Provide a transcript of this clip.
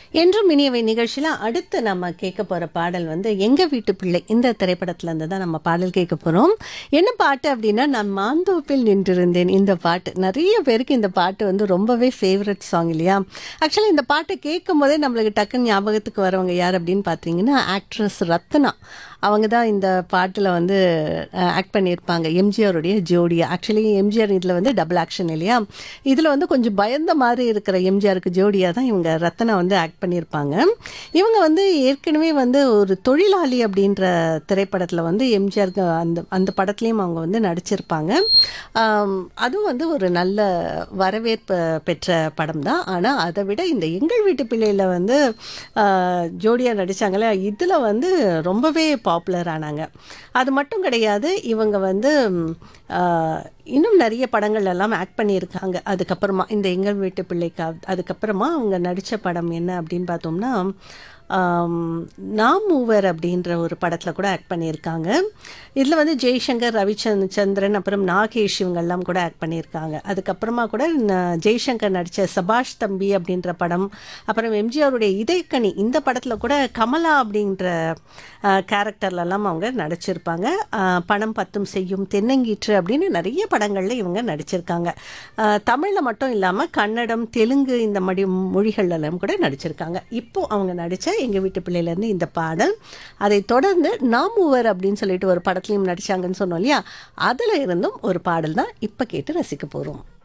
என்றும் இனியவை நிகழ்ச்சியில் அடுத்து நம்ம கேட்க போகிற பாடல் வந்து எங்க வீட்டு பிள்ளை இந்த திரைப்படத்துல இருந்து தான் நம்ம பாடல் கேட்க போகிறோம் என்ன பாட்டு அப்படின்னா நான் மாந்தோப்பில் நின்றிருந்தேன் இந்த பாட்டு நிறைய பேருக்கு இந்த பாட்டு வந்து ரொம்பவே ஃபேவரட் சாங் இல்லையா ஆக்சுவலி இந்த பாட்டை கேட்கும் போதே நம்மளுக்கு டக்குன்னு ஞாபகத்துக்கு வரவங்க யார் அப்படின்னு பார்த்தீங்கன்னா ஆக்ட்ரஸ் ரத்னா அவங்க தான் இந்த பாட்டில் வந்து ஆக்ட் பண்ணியிருப்பாங்க எம்ஜிஆருடைய ஜோடியா ஆக்சுவலி எம்ஜிஆர் இதில் வந்து டபுள் ஆக்ஷன் இல்லையா இதில் வந்து கொஞ்சம் பயந்த மாதிரி இருக்கிற எம்ஜிஆருக்கு ஜோடியாக தான் இவங்க ரத்னா வந்து ஆக்ட் பண்ணியிருப்பாங்க இவங்க வந்து ஏற்கனவே வந்து ஒரு தொழிலாளி அப்படின்ற திரைப்படத்தில் வந்து எம்ஜிஆருக்கு அந்த அந்த படத்துலேயும் அவங்க வந்து நடிச்சிருப்பாங்க ஆம், அதுவும் வந்து ஒரு நல்ல வரவேற்பு பெற்ற படம் தான் ஆனால் அதை விட இந்த எங்கள் வீட்டு பிள்ளையில் வந்து ஜோடியாக நடித்தாங்களே இதில் வந்து ரொம்பவே பாப்புலர் ஆனாங்க அது மட்டும் கிடையாது இவங்க வந்து ம், ஆ, இன்னும் நிறைய படங்கள் எல்லாம் ஆக்ட் பண்ணியிருக்காங்க அதுக்கப்புறமா இந்த எங்கள் வீட்டு பிள்ளைக்கு அப்- அதுக்கப்புறமா அவங்க நடித்த படம் என்ன அப்படின்னு பார்த்தோம்னா ஆம், நாம் மூவர் அப்படின்ற ஒரு படத்தில் கூட ஆக்ட் பண்ணியிருக்காங்க இதில் வந்து ஜெய்சங்கர் ரவிச்சந்த் சந்திரன் அப்புறம் நாகேஷ் இவங்கெல்லாம் கூட ஆக்ட் பண்ணியிருக்காங்க அதுக்கப்புறமா கூட ந- ஜெய்சங்கர் நடித்த சபாஷ் தம்பி அப்படின்ற படம் அப்புறம் எம்ஜிஆருடைய இதயக்கனி இந்த படத்தில் கூட கமலா அப்படின்ற கேரக்டர்லலாம் அவங்க நடிச்சிருப்பாங்க அஹ், பணம் பத்தும் செய்யும் தென்னங்கீற்று அப்படின்னு நிறைய படங்களில் இவங்க நடிச்சிருக்காங்க தமிழில் மட்டும் இல்லாமல் கன்னடம் தெலுங்கு இந்த மடி மொழிகள்லாம் கூட நடிச்சிருக்காங்க இப்போ அவங்க நடித்த எங்கள் வீட்டு பிள்ளையிலேருந்து இந்த பாடல் அதை தொடர்ந்து நாம் மூவர் அப்படின்னு சொல்லிட்டு ஒரு படத்துலையும் நடிச்சாங்கன்னு சொன்னோம் இல்லையா அதில் இருந்தும் ஒரு பாடல் தான் இப்போ கேட்டு ரசிக்க போகிறோம்